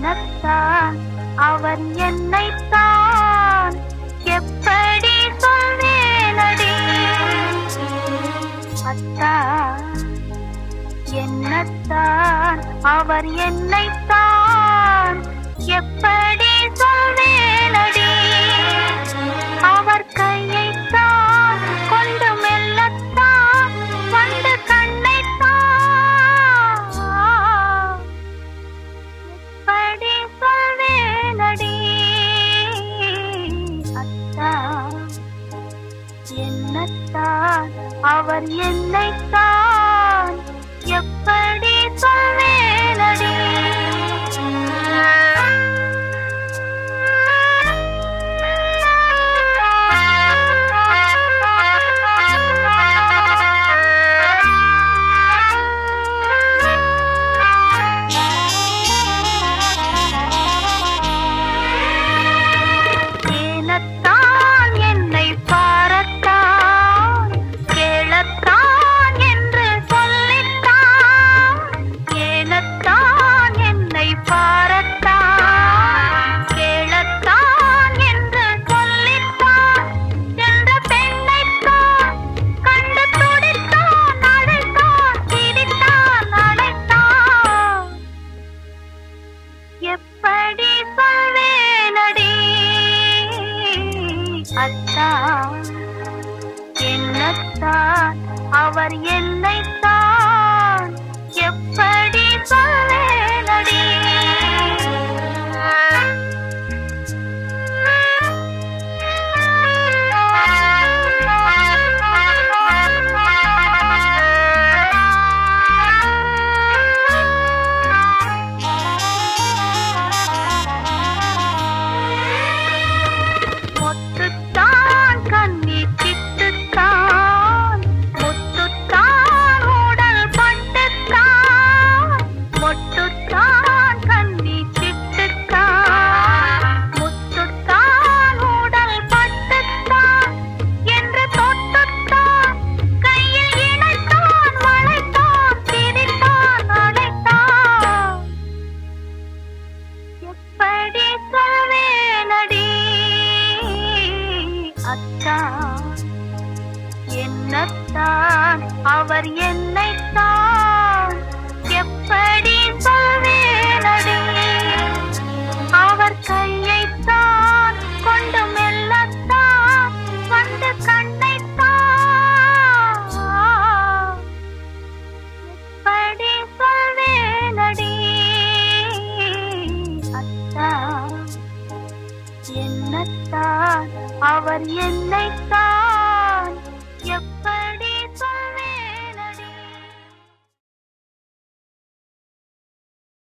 என்னத்தான் அவர் என்னைத்தான் எப்படி சொல்வேனடி அத்தா என்னத்தான் அவர் என்னைத்தான் எப்படி சொல்வேனடி அவர் கையைத்தான் கொண்டு மெல்லத்தான் வந்து கண்ணைத்தான் எப்படி சொல்வேனடி அத்தா என்னத்தான் அவர் என்னைத்தான் எப்படி சொல்வேனடி ஏனத்தான் என்னை பாரத்தான் கேளத்தான் என்று சொல்லித்தான் ஏனத்தான் என்னை பாரத்தான் கேளத்தான் என்று சொல்லித்தான் என்ற பெண்ணைத்தான் கண்டு துடித்தான் அழைத்தான் சிரித்தான் அழைத்தான் எப்படி சொல்வேனடி அத்தா என்னத்தான் அவர் என்னைத்தான் எப்படி சொல்வேனடி முத்துத்தான் கண்ணி சிட்டுத்தான் முத்துத்தான் உடல் பட்டுத்தான் முத்துத்தான் கண்ணி சிட்டுத்தான் முத்துத்தான் உடல் பட்டுத்தான் என்று தொட்டுத்தான் கையில் இணைத்தான் வளைத்தான் சிரித்தான் அழைத்தான் எப்படி சொல்வேனடி அத்தா என்னத்தான் அவர் என்னைத்தான் எப்படி சொல்வேனடி அவர் கையைத்தான் கொண்டு மெல்லத்தான் வந்து கண்ணைத்தான் எப்படி சொல்வேனடி அத்தா என்னத்தான் அவர் என்னைத்தான் எப்படி